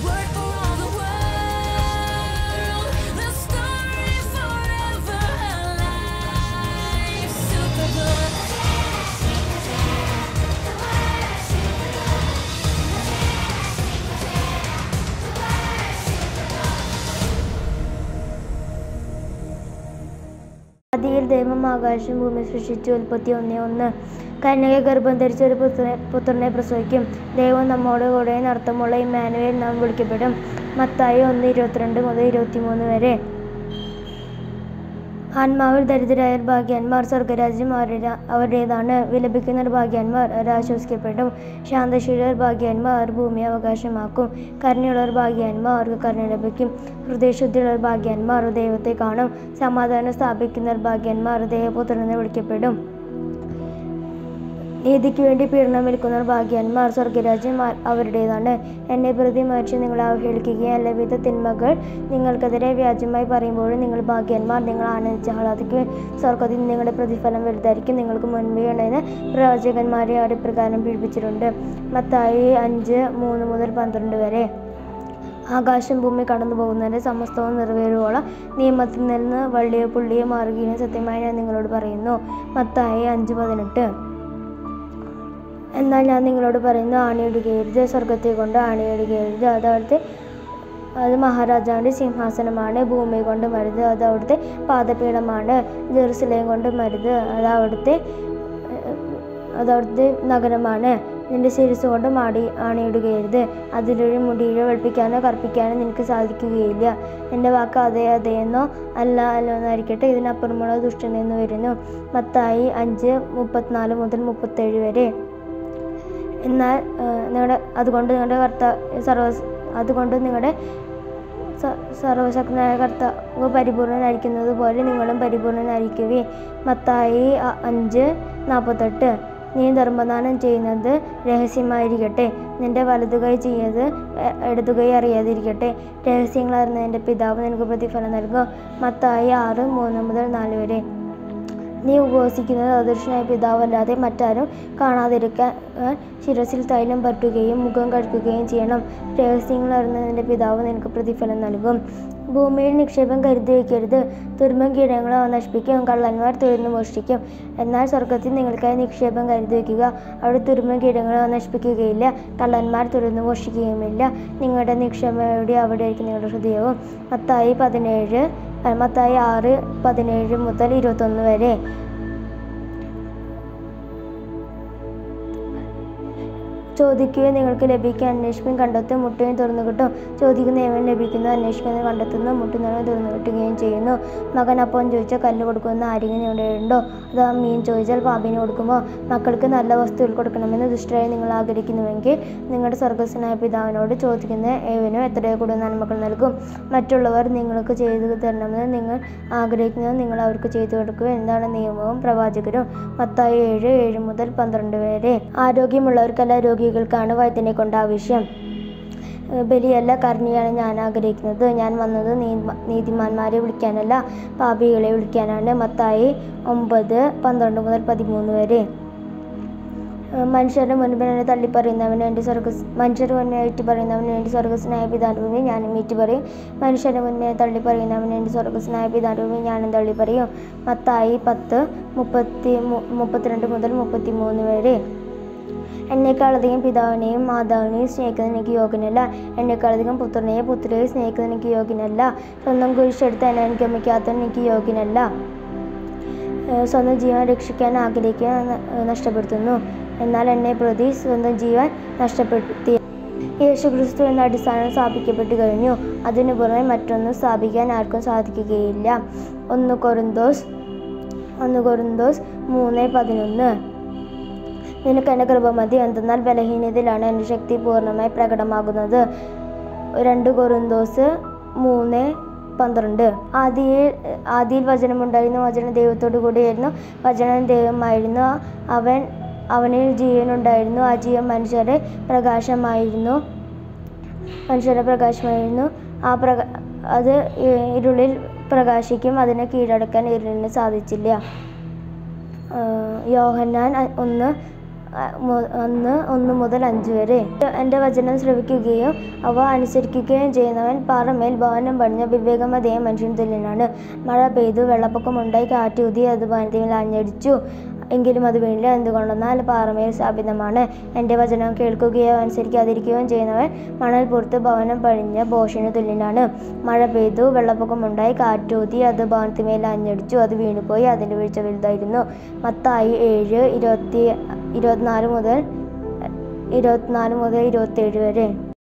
word for all the world. The story forever alive. Supergirl. ആദിയിൽ ദൈവം ആകാശം ഭൂമി സൃഷ്ടിച്ചു ഉൽപ്പത്തി ഒന്നേ ഒന്ന് കന്യക ഗർഭം ധരിച്ച ഒരു പുത്രനെ പുത്രനെ പ്രസവിക്കും ദൈവം നമ്മോട് കൂടെ നടത്തമുള്ള ഇമ്മാനുവേൽ നാം വിളിക്കപ്പെടും മത്തായി ഒന്ന് ഇരുപത്തിരണ്ട് മുതൽ ഇരുപത്തിമൂന്ന് വരെ ആത്മാവിൽ ദരിദ്രരായ ഭാഗ്യന്മാർ സ്വർഗരാജ്യം അവരുടെ അവരുടേതാണ് വിലപിക്കുന്നവർ ഭാഗ്യന്മാർ അവർ ആശ്വസിക്കപ്പെടും ശാന്തശീലർ ഭാഗ്യന്മാർ ഭൂമി അവകാശമാക്കും കരുണയുള്ളവർ ഭാഗ്യന്മാർ അവർക്ക് കരുണ ലഭിക്കും ഹൃദയശുദ്ധിയുള്ളവർ ഭാഗ്യന്മാർ ദൈവത്തെ കാണും സമാധാനം സ്ഥാപിക്കുന്നവർ ഭാഗ്യന്മാർ ദൈവപുത്രനെന്ന് വിളിക്കപ്പെടും നീതിക്ക് വേണ്ടി പീഡനം വിൽക്കുന്നവർ ഭാഗ്യന്മാർ സ്വർഗരാജ്യം ആ- അവരുടേതാണ് എന്നെ പ്രതി മരിച്ച് നിങ്ങൾ അവഹേളിക്കുകയും എല്ലാവിധ തിന്മകൾ നിങ്ങൾക്കെതിരെ വ്യാജമായി പറയുമ്പോഴും നിങ്ങൾ ഭാഗ്യന്മാർ നിങ്ങൾ ആനന്ദിച്ച് ആഹ്ലാദിക്കുകയും സ്വർഗത്തിൽ നിങ്ങളുടെ പ്രതിഫലം വലുതായിരിക്കും നിങ്ങൾക്ക് മുൻപേ ഉണ്ടായിരുന്ന പ്രവാചകന്മാരെ അവിടെ പ്രകാരം പീഡിപ്പിച്ചിട്ടുണ്ട് മത്തായി അഞ്ച് മൂന്ന് മുതൽ പന്ത്രണ്ട് വരെ ആകാശം ഭൂമി കടന്നു പോകുന്നതിൻ്റെ സമസ്തവും നിറവേറുവോളം നിയമത്തിൽ നിന്ന് വള്ളിയോ പുള്ളിയോ മാറുകയും സത്യമായി ഞാൻ നിങ്ങളോട് പറയുന്നു മത്തായി അഞ്ച് പതിനെട്ട് എന്നാൽ ഞാൻ നിങ്ങളോട് പറയുന്നു ആണിയിടുകയരുത് സ്വർഗത്തെ കൊണ്ട് ആണിയിടുകയരുത് അത് അവിടുത്തെ അത് മഹാരാജാവിൻ്റെ സിംഹാസനമാണ് ഭൂമി കൊണ്ട് മരുത് അത് അവിടുത്തെ പാദപീഠമാണ് ജെറുസലേം കൊണ്ട് മരുത് അത് അവിടുത്തെ ഏഹ്, അത് അവിടുത്തെ നഗരമാണ് നിന്റെ ശിരസ് കൊണ്ട് മാടി ആണിയിടുകയരുത് അതിലൊരു മുടിയിലോ വെളുപ്പിക്കാനോ കറുപ്പിക്കാനോ നിനക്ക് സാധിക്കുകയില്ല എൻ്റെ വാക്ക് അതെ അതെ എന്നോ അല്ല അല്ല എന്നായിരിക്കട്ടെ ഇതിനപ്പുറമുള്ള ദുഷ്ടനെന്ന് വരുന്നു മത്തായി അഞ്ച് മുപ്പത്തിനാല് മുതൽ മുപ്പത്തേഴ് വരെ എന്നാൽ നിങ്ങളുടെ അതുകൊണ്ട് നിങ്ങളുടെ കർത്ത സർവ അതുകൊണ്ട് നിങ്ങളുടെ സ- സർവശക്തനായ കർത്താവ് പരിപൂർണനായിരിക്കുന്നത് പോലെ നിങ്ങളും പരിപൂർണനായിരിക്കുവേ മത്തായി അ- അഞ്ച് നാൽപ്പത്തെട്ട് നീ ധർമ്മദാനം ചെയ്യുന്നത് രഹസ്യമായിരിക്കട്ടെ നിന്റെ വലതുകൈ ചെയ്യുന്നത് എ- ഇടതുകൈ അറിയാതിരിക്കട്ടെ രഹസ്യങ്ങൾ അറിഞ്ഞതിൻ്റെ പിതാവ് നിനക്ക് പ്രതിഫലം നൽകും മത്തായി ആറ് മൂന്ന് മുതൽ നാല് വരെ നീ ഉപവസിക്കുന്നത് അദൃശ്യനായ പിതാവല്ലാതെ മറ്റാരും കാണാതിരിക്കാൻ ശിരസിൽ തൈലം പറ്റുകയും മുഖം കഴുകുകയും ചെയ്യണം രഹസ്യങ്ങൾ അറിഞ്ഞതിൻ്റെ പിതാവ് നിനക്ക് പ്രതിഫലം നൽകും ഭൂമിയിൽ നിക്ഷേപം കരുതി വയ്ക്കരുത് തുരുമ്പം കീടങ്ങളോ നശിപ്പിക്കും കള്ളന്മാർ തുറന്നു മോഷ്ടിക്കും എന്നാൽ സ്വർഗത്തിൽ നിങ്ങൾക്കായി നിക്ഷേപം കരുതി വയ്ക്കുക അവിടെ തുരുമ്പം കീടങ്ങളോ നശിപ്പിക്കുകയില്ല കള്ളന്മാർ തുറന്നു മോഷ്ടിക്കുകയുമില്ല നിങ്ങളുടെ നിക്ഷേപം എവിടെ അവിടെയായിരിക്കും നിങ്ങളുടെ ഹൃദയവും മത്തായി പതിനേഴ് അഹ് മത്തായി ആറ് പതിനേഴ് മുതൽ ഇരുപത്തൊന്ന് വരെ ചോദിക്കുകയും നിങ്ങൾക്ക് ലഭിക്കുക അന്വേഷിക്കുകയും കണ്ടെത്തും മുട്ടുകയും തുറന്നു കിട്ടും ചോദിക്കുന്ന ഏവൻ ലഭിക്കുന്നു അന്വേഷിക്കുന്നത് കണ്ടെത്തുന്നു മുട്ടുന്നവൻ തുറന്നു കിട്ടുകയും ചെയ്യുന്നു മകൻ അപ്പം ചോദിച്ചാൽ കല്ല് കൊടുക്കുന്ന ആരെങ്കിലും ഇവിടെ ഉണ്ടോ അഥവാ മീൻ ചോദിച്ചാൽ പാമ്പിന് കൊടുക്കുമോ മക്കൾക്ക് നല്ല വസ്തുക്കൾ കൊടുക്കണമെന്ന് ദുഷ്ടരായി നിങ്ങൾ ആഗ്രഹിക്കുന്നുവെങ്കിൽ നിങ്ങളുടെ സ്വർഗസ്വനായ പിതാവിനോട് ചോദിക്കുന്ന ഏവനും എത്രയോ കൂടുതൽ നന്മകൾ നൽകും മറ്റുള്ളവർ നിങ്ങൾക്ക് ചെയ്തു തരണമെന്ന് നിങ്ങൾ ആഗ്രഹിക്കുന്നത് നിങ്ങൾ അവർക്ക് ചെയ്തു കൊടുക്കുക എന്താണ് നിയമവും പ്രവാചകരും മത്തായി ഏഴ് ഏഴ് മുതൽ പന്ത്രണ്ട് വരെ ആരോഗ്യമുള്ളവർക്കല്ല രോഗികൾക്കാണ് വൈദ്യനെ കൊണ്ട് ആവശ്യം ഏഹ് ബലിയല്ല കരുണയാണ് ഞാൻ ആഗ്രഹിക്കുന്നത് ഞാൻ വന്നത് നീ- നീതിമാന്മാരെ വിളിക്കാനല്ല പാപികളെ വിളിക്കാനാണ് മത്തായി ഒമ്പത് പന്ത്രണ്ട് മുതൽ പതിമൂന്ന് വരെ ഏഹ് മനുഷ്യരുടെ മുൻപിൽ എന്നെ തള്ളിപ്പറയുന്നവന് എൻ്റെ സ്വർഗ മനുഷ്യരുടെ മുൻപിൽ ഏറ്റ് പറയുന്നവന് എൻ്റെ സ്വർഗസ്നായ പിതാവിനെ ഞാനും ഏറ്റ് പറയും മനുഷ്യരുടെ മുൻപിൽ തള്ളിപ്പറയുന്നവന് എൻ്റെ സ്വർഗസ്നായ പിതാവിനെ ഞാനും തള്ളിപ്പറയും മത്തായി പത്ത് മുപ്പത്തി മു- മുപ്പത്തിരണ്ട് മുതൽ മുപ്പത്തി മൂന്ന് വരെ എന്നെക്കാളധികം പിതാവിനെയും മാതാവിനെയും സ്നേഹിക്കുന്ന എനിക്ക് യോഗ്യനല്ല എന്നെക്കാളധികം പുത്രനെയും പുത്രിയെയും സ്നേഹിക്കുന്ന എനിക്ക് യോഗ്യനല്ല സ്വന്തം കുരിശെടുത്ത് എന്നെ അനുഗമിക്കാത്തവൻ എനിക്ക് യോഗ്യനല്ല ഏഹ് സ്വന്തം ജീവൻ രക്ഷിക്കാൻ ആഗ്രഹിക്കുക ന- നഷ്ടപ്പെടുത്തുന്നു എന്നാൽ എന്നെ പ്രതി സ്വന്തം ജീവൻ നഷ്ടപ്പെടുത്തി യേശു ക്രിസ്തു എന്ന അടിസ്ഥാനം സ്ഥാപിക്കപ്പെട്ടു കഴിഞ്ഞു അതിനു പുറമെ മറ്റൊന്നും സ്ഥാപിക്കാൻ ആർക്കും സാധിക്കുകയില്ല ഒന്ന് കൊറിന്തോസ് ഒന്ന് കൊറിന്തോസ് മൂന്ന് പതിനൊന്ന് നിനക്ക് എൻ്റെ കൃപ മതി എന്തെന്നാൽ ബലഹീനതയിലാണ് എൻ്റെ ശക്തി പൂർണ്ണമായി പ്രകടമാകുന്നത് രണ്ട് കൊറിന്തോസ് മൂന്ന് പന്ത്രണ്ട് ആദിയിൽ ആദിയിൽ വചനമുണ്ടായിരുന്നു വചനം ദൈവത്തോടു കൂടിയായിരുന്നു വചനം ദൈവമായിരുന്നു അവൻ അവനിൽ ജീവനുണ്ടായിരുന്നു ആ ജീവൻ മനുഷ്യരുടെ പ്രകാശമായിരുന്നു മനുഷ്യരുടെ പ്രകാശമായിരുന്നു ആ പ്രക അത് ഇ- ഇരുളിൽ പ്രകാശിക്കും അതിനെ കീഴടക്കാൻ ഇരുളിന് സാധിച്ചില്ല ആഹ് യോഹന്നാൻ അ- ഒന്ന് മു- ഒന്ന് ഒന്ന് മുതൽ അഞ്ച് വരെ എൻ്റെ വചനം ശ്രവിക്കുകയും അവ അനുസരിക്കുകയും ചെയ്യുന്നവൻ പാറമേൽ ഭവനം പണിഞ്ഞ വിവേകമതയെ മനുഷ്യൻ തുല്യനാണ് മഴ പെയ്തു വെള്ളപ്പൊക്കമുണ്ടായി കാറ്റൂതി അത് ഭവനത്തിൽ ആഞ്ഞടിച്ചു എങ്കിലും അത് വീണില്ല എന്തുകൊണ്ടെന്നാൽ പാറമേൽ സ്ഥാപിതമാണ് എൻ്റെ വചനം കേൾക്കുകയോ അനുസരിക്കാതിരിക്കുകയും ചെയ്യുന്നവൻ മണൽ പുറത്ത് ഭവനം പണിഞ്ഞ ബോഷന് തുല്യനാണ് മഴ പെയ്തു വെള്ളപ്പൊക്കമുണ്ടായി കാറ്റൂതി അത് ഭവനത്തിന്മേൽ ആഞ്ഞടിച്ചു അത് വീണുപോയി അതിൻ്റെ വീഴ്ച വലുതായിരുന്നു മത്തായി ഏഴ് ഇരുപത്തി ഇരുപത്തിനാല് മുതൽ ഇരുപത്തിനാല് മുതൽ ഇരുപത്തേഴ് വരെ